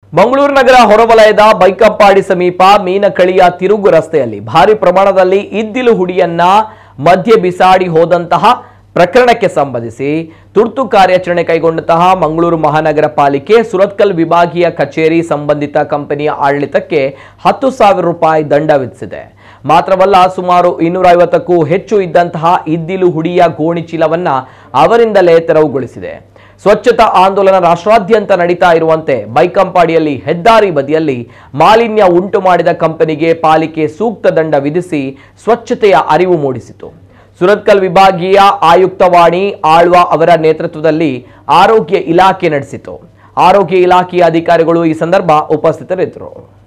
ಮಂಗಳೂರು ನಗರ ಹೊರವಲಯದ ಬೈಕಪ್ಪಾಡಿ ಸಮೀಪ ಮೀನಕಳಿಯ ತಿರುಗು ರಸ್ತೆಯಲ್ಲಿ ಭಾರಿ ಪ್ರಮಾಣದಲ್ಲಿ ಇದ್ದಿಲು ಹುಡಿಯನ್ನ ಮಧ್ಯೆ ಬಿಸಾಡಿ ಹೋದಂತಹ ಪ್ರಕರಣಕ್ಕೆ ಸಂಬಂಧಿಸಿ ತುರ್ತು ಕಾರ್ಯಾಚರಣೆ ಕೈಗೊಂಡಂತಹ ಮಂಗಳೂರು ಮಹಾನಗರ ಪಾಲಿಕೆ ಸುರತ್ಕಲ್ ವಿಭಾಗೀಯ ಕಚೇರಿ ಸಂಬಂಧಿತ ಕಂಪನಿಯ ಆಡಳಿತಕ್ಕೆ ಹತ್ತು ಸಾವಿರ ರೂಪಾಯಿ ದಂಡ ವಿಧಿಸಿದೆ ಮಾತ್ರವಲ್ಲ ಸುಮಾರು ಇನ್ನೂರ ಐವತ್ತಕ್ಕೂ ಹೆಚ್ಚು ಇದ್ದಂತಹ ಇದ್ದಿಲು ಹುಡಿಯ ಗೋಣಿಚೀಲವನ್ನ ಅವರಿಂದಲೇ ತೆರವುಗೊಳಿಸಿದೆ ಸ್ವಚ್ಛತಾ ಆಂದೋಲನ ರಾಷ್ಟ್ರಾದ್ಯಂತ ನಡೀತಾ ಇರುವಂತೆ ಬೈಕಂಪಾಡಿಯಲ್ಲಿ ಹೆದ್ದಾರಿ ಬದಿಯಲ್ಲಿ ಮಾಲಿನ್ಯ ಉಂಟು ಮಾಡಿದ ಕಂಪನಿಗೆ ಪಾಲಿಕೆ ಸೂಕ್ತ ದಂಡ ವಿಧಿಸಿ ಸ್ವಚ್ಛತೆಯ ಅರಿವು ಮೂಡಿಸಿತು ಸುರತ್ಕಲ್ ವಿಭಾಗೀಯ ಆಯುಕ್ತವಾಣಿ ಆಳ್ವ ಅವರ ನೇತೃತ್ವದಲ್ಲಿ ಆರೋಗ್ಯ ಇಲಾಖೆ ನಡೆಸಿತು ಆರೋಗ್ಯ ಇಲಾಖೆಯ ಅಧಿಕಾರಿಗಳು ಈ ಸಂದರ್ಭ ಉಪಸ್ಥಿತರಿದ್ದರು